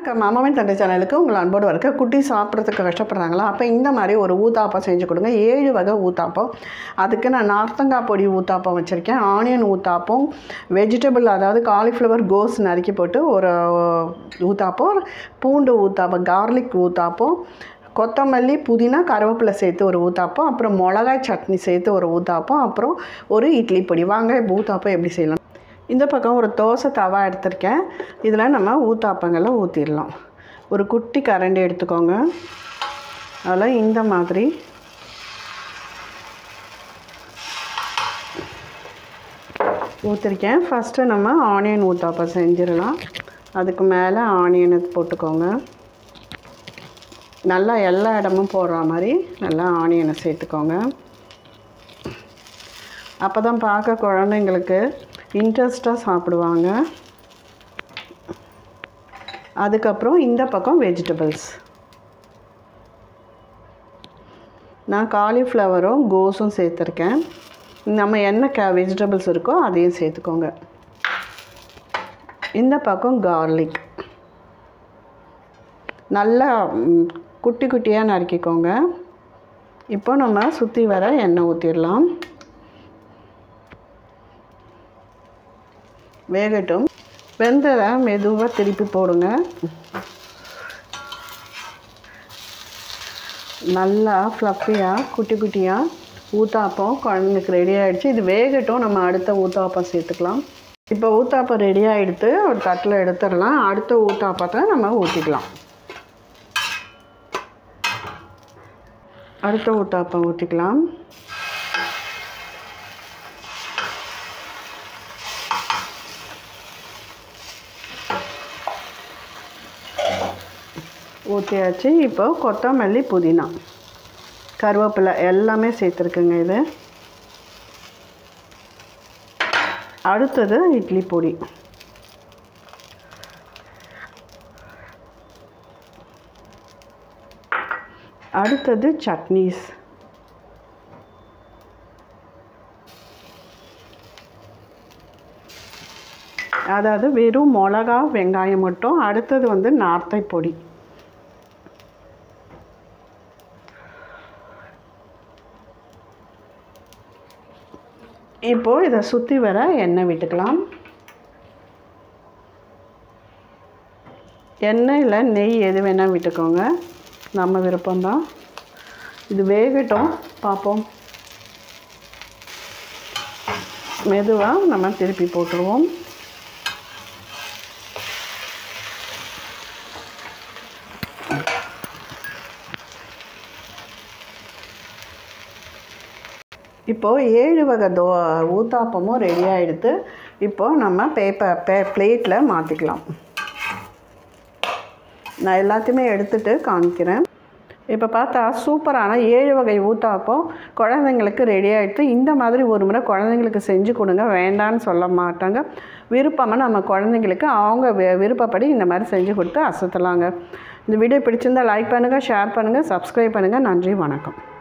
வணக்கம் மாமாவின் தண்டை சேனலுக்கு உங்கள் அன்போடு வரக்க குட்டி சாப்பிட்றதுக்கு கஷ்டப்படுறாங்களா அப்போ இந்த மாதிரி ஒரு ஊத்தாப்பம் செஞ்சு கொடுங்க ஏழு வகை ஊத்தாப்பம் அதுக்கு நான் நார்த்தங்காய் பொடி ஊத்தாப்பம் வச்சுருக்கேன் ஆனியன் ஊத்தாப்பம் வெஜிடபிள் அதாவது காலிஃப்ளவர் கோஸ் நறுக்கி போட்டு ஒரு ஊத்தாப்பம் பூண்டு ஊத்தாப்பம் கார்லிக் ஊத்தாப்பம் கொத்தமல்லி புதினா கருவேப்பிலை சேர்த்து ஒரு ஊத்தாப்பம் அப்புறம் மிளகாய் சட்னி சேர்த்து ஒரு ஊத்தாப்பம் அப்புறம் ஒரு இட்லி பொடி வாங்க இப்போ ஊத்தாப்பம் எப்படி செய்யலாம் இந்த பக்கம் ஒரு தோசை தவா எடுத்திருக்கேன் இதில் நம்ம ஊத்தாப்பங்களை ஊற்றிடலாம் ஒரு குட்டி கரண்டி எடுத்துக்கோங்க அதில் இந்த மாதிரி ஊற்றிருக்கேன் ஃபஸ்ட்டு நம்ம ஆனியன் ஊத்தாப்பம் செஞ்சிடலாம் அதுக்கு மேலே ஆனியனை போட்டுக்கோங்க நல்லா எல்லா இடமும் போடுற மாதிரி நல்லா ஆனியனை சேர்த்துக்கோங்க அப்போ தான் பார்க்க குழந்தைங்களுக்கு இன்ட்ரெஸ்ட்டாக சாப்பிடுவாங்க அதுக்கப்புறம் இந்த பக்கம் வெஜிடபிள்ஸ் நான் காலிஃப்ளவரும் கோஸும் சேர்த்துருக்கேன் நம்ம என்ன க வெஜிடபிள்ஸ் இருக்கோ அதையும் சேர்த்துக்கோங்க இந்த பக்கம் கார்லிக் நல்லா ம், குட்டி குட்டியாக நறுக்கிக்கோங்க இப்போ நம்ம சுற்றி வர எண்ணெய் ஊற்றிடலாம் வேகட்டும் வெந்ததை மெதுவாக திருப்பி போடுங்க நல்லா ஃப்ளஃபியாக குட்டி குட்டியாக ஊத்தாப்பம் குழந்தைங்களுக்கு ரெடி ஆகிடுச்சு இது வேகட்டும் நம்ம அடுத்த ஊத்தாப்பம் சேர்த்துக்கலாம் இப்போ ஊத்தாப்பம் ரெடி ஆகிடுத்து ஒரு தட்டில் எடுத்துடலாம் அடுத்த ஊத்தாப்பத்தை நம்ம ஊற்றிக்கலாம் அடுத்த ஊத்தாப்பம் ஊற்றிக்கலாம் ஊற்றியாச்சு இப்போ கொத்தமல்லி புதினா கருவேப்பிலை எல்லாமே சேர்த்துருக்குங்க இது அடுத்தது இட்லி பொடி அடுத்தது சட்னீஸ் அதாவது வெறும் மிளகா வெங்காயம் மட்டும் அடுத்தது வந்து நார்த்தை பொடி இப்போது இதை சுற்றி வர எண்ணெய் விட்டுக்கலாம் எண்ணெய் இல்லை நெய் எது வேணால் விட்டுக்கோங்க நம்ம விருப்பம்தான் இது வேகட்டும் பார்ப்போம் மெதுவாக நம்ம திருப்பி போட்டுருவோம் இப்போது ஏழு வகை தோ ஊத்தாப்பமும் ரெடி ஆகிடுது இப்போது நம்ம பேப்பர் பே பிளேட்டில் மாற்றிக்கலாம் நான் எல்லாத்தையுமே எடுத்துகிட்டு காமிக்கிறேன் இப்போ பார்த்தா சூப்பரான ஏழு வகை ஊத்தாப்பம் குழந்தைங்களுக்கு ரெடி ஆகிடுது இந்த மாதிரி ஒரு முறை குழந்தைங்களுக்கு செஞ்சு கொடுங்க வேண்டான்னு சொல்ல மாட்டாங்க விருப்பமாக நம்ம குழந்தைங்களுக்கு அவங்க வி- விருப்பப்படி இந்த மாதிரி செஞ்சு கொடுத்து அசத்தலாங்க இந்த வீடியோ பிடிச்சிருந்தா லைக் பண்ணுங்கள் ஷேர் பண்ணுங்கள் சப்ஸ்கிரைப் பண்ணுங்கள் நன்றி வணக்கம்